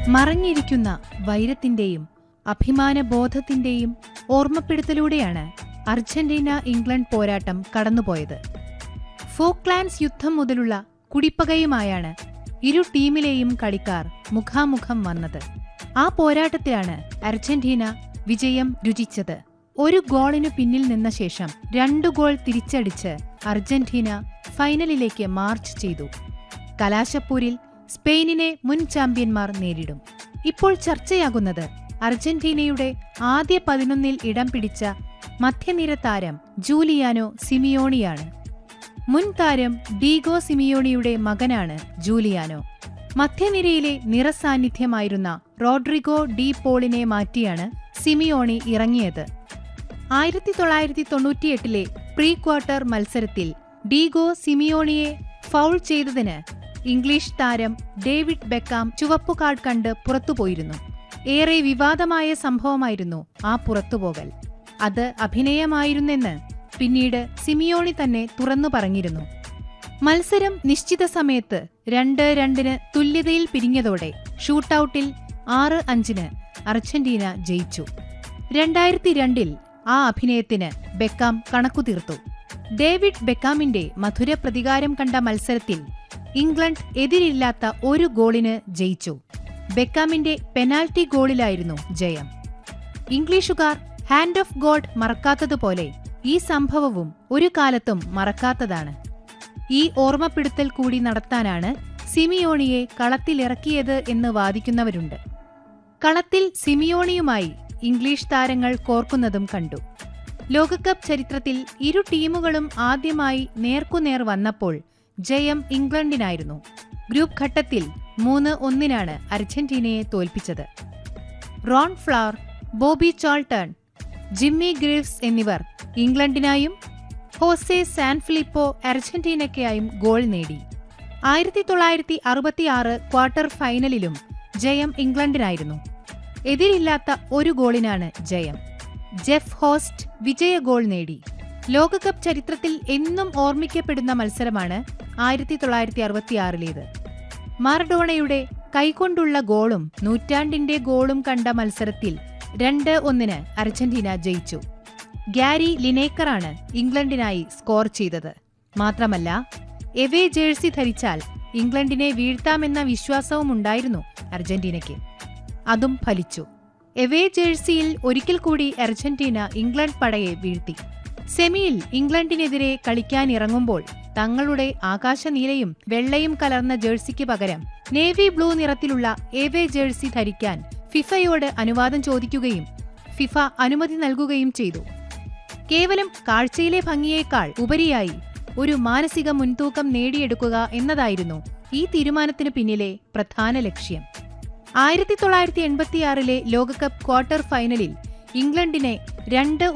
മറഞ്ഞിരിക്കുന്ന വൈരത്തിന്റെയും അഭിമാനബോധത്തിന്റെയും ഓർമ്മപ്പെടുത്തലൂടെയാണ് Argentina England പോരാട്ടം കടന്നുപോയത് ഫോക്ലാൻഡ്സ് യുദ്ധം മുതലുള്ള കുടിപ്പകയുമായാണ് ഇരു ടീമിലെയും കളിക്കാർ മുഖാമുഖം വന്നത് ആ പോരാട്ടത്തിലാണ് അർജന്റീന വിജയം രുചിച്ചത് ഒരു ഗോളിനു പിന്നിൽ നിന്ന ശേഷം രണ്ടു ഗോൾ തിരിച്ചടിച്ച് അർജന്റീന ഫൈനലിലേക്ക് മാർച്ച് ചെയ്തു കലാശപ്പൂരിൽ സ്പെയിനിനെ മുൻ ചാമ്പ്യന്മാർ നേരിടും ഇപ്പോൾ ചർച്ചയാകുന്നത് അർജന്റീനയുടെ ആദ്യ പതിനൊന്നിൽ ഇടം പിടിച്ച മധ്യനിര താരം ജൂലിയാനോ സിമിയോണിയാണ് മുൻ താരം ഡീഗോ സിമിയോണിയുടെ മകനാണ് ജൂലിയാനോ മധ്യനിരയിലെ നിറസാന്നിധ്യമായിരുന്ന റോഡ്രിഗോ ഡി പോളിനെ മാറ്റിയാണ് സിമിയോണി ഇറങ്ങിയത് ആയിരത്തി തൊള്ളായിരത്തി തൊണ്ണൂറ്റിയെട്ടിലെ പ്രീ ക്വാർട്ടർ മത്സരത്തിൽ ഡീഗോ സിമിയോണിയെ ഫൗൾ ചെയ്തതിന് ഇംഗ്ലീഷ് താരം ഡേവിഡ് ബെക്കാം ചുവപ്പു കാർഡ് കണ്ട് പുറത്തുപോയിരുന്നു ഏറെ വിവാദമായ സംഭവമായിരുന്നു ആ പുറത്തുപോകൽ അത് അഭിനയമായിരുന്നെന്ന് പിന്നീട് സിമിയോണി തന്നെ തുറന്നു പറഞ്ഞിരുന്നു മത്സരം നിശ്ചിത സമയത്ത് രണ്ട് രണ്ടിന് തുല്യതയിൽ പിരിഞ്ഞതോടെ ഷൂട്ടൌട്ടിൽ ആറ് അഞ്ചിന് അർജന്റീന ജയിച്ചു രണ്ടായിരത്തി രണ്ടിൽ ആ അഭിനയത്തിന് ബെക്കാം കണക്കുതീർത്തു ഡേവിഡ് ബെക്കാമിന്റെ മധുര പ്രതികാരം കണ്ട മത്സരത്തിൽ ഇംഗ്ലണ്ട് എതിരില്ലാത്ത ഒരു ഗോളിന് ജയിച്ചു ബെക്കാമിന്റെ പെനാൽറ്റി ഗോളിലായിരുന്നു ജയം ഇംഗ്ലീഷുകാർ ഹാൻഡ് ഓഫ് ഗോഡ് മറക്കാത്തതുപോലെ ഈ സംഭവവും ഒരു കാലത്തും മറക്കാത്തതാണ് ഈ ഓർമ്മപ്പെടുത്തൽ കൂടി നടത്താനാണ് സിമിയോണിയെ കളത്തിലിറക്കിയത് എന്ന് വാദിക്കുന്നവരുണ്ട് കളത്തിൽ സിമിയോണിയുമായി ഇംഗ്ലീഷ് താരങ്ങൾ കോർക്കുന്നതും കണ്ടു ലോകകപ്പ് ചരിത്രത്തിൽ ഇരു ടീമുകളും ആദ്യമായി നേർക്കുനേർ വന്നപ്പോൾ ജയം ഇംഗ്ലണ്ടിനായിരുന്നു ഗ്രൂപ്പ് ഘട്ടത്തിൽ മൂന്ന് ഒന്നിനാണ് അർജന്റീനയെ തോൽപ്പിച്ചത് Ron Flowers Bobby Charlton Jimmy Greaves എന്നിവർ ഇംഗ്ലണ്ടിനായും ഹോസെ സാൻ ഫിലിപ്പോ അർജന്റീനയ്ക്കായും ഗോൾ നേടി ആയിരത്തി തൊള്ളായിരത്തി അറുപത്തിയാറ് ക്വാർട്ടർ ഫൈനലിലും ജയം ഇംഗ്ലണ്ടിനായിരുന്നു എതിരില്ലാത്ത ഒരു ഗോളിനാണ് ജയം ജെഫ് ഹോസ്റ്റ് വിജയ ഗോൾ നേടി ലോകകപ്പ് ചരിത്രത്തിൽ എന്നും ഓർമ്മിക്കപ്പെടുന്ന മത്സരമാണ് ആയിരത്തി തൊള്ളായിരത്തി അറുപത്തിയാറിലേത് മാർഡോണയുടെ കൈകൊണ്ടുള്ള ഗോളും നൂറ്റാണ്ടിന്റെ ഗോളും കണ്ട മത്സരത്തിൽ രണ്ട് ഒന്നിന് അർജന്റീന ജയിച്ചു ഗ്യാരി ലിനേക്കറാണ് ഇംഗ്ലണ്ടിനായി സ്കോർ ചെയ്തത് മാത്രമല്ല എവേ ജേഴ്സി ധരിച്ചാൽ ഇംഗ്ലണ്ടിനെ വീഴ്ത്താമെന്ന വിശ്വാസവും ഉണ്ടായിരുന്നു അർജന്റീനയ്ക്ക് അതും ഫലിച്ചു എവേ ജേഴ്സിയിൽ ഒരിക്കൽ കൂടി അർജന്റീന ഇംഗ്ലണ്ട് പടയെ വീഴ്ത്തി സെമിയിൽ ഇംഗ്ലണ്ടിനെതിരെ കളിക്കാനിറങ്ങുമ്പോൾ തങ്ങളുടെ ആകാശനീലയും വെള്ളയും കലർന്ന ജേഴ്സിക്ക് പകരം നേവി ബ്ലൂ നിറത്തിലുള്ള എവേ ജേഴ്സി ധരിക്കാൻ ഫിഫയോട് അനുവാദം ചോദിക്കുകയും ഫിഫ അനുമതി നൽകുകയും ചെയ്തു കേവലം കാഴ്ചയിലെ ഭംഗിയേക്കാൾ ഉപരിയായി ഒരു മാനസിക മുൻതൂക്കം നേടിയെടുക്കുക എന്നതായിരുന്നു ഈ തീരുമാനത്തിനു പിന്നിലെ പ്രധാന ലക്ഷ്യം ആയിരത്തി തൊള്ളായിരത്തി എൺപത്തിയാറിലെ ലോകകപ്പ് ക്വാർട്ടർ ഫൈനലിൽ ഇംഗ്ലണ്ടിനെ രണ്ട്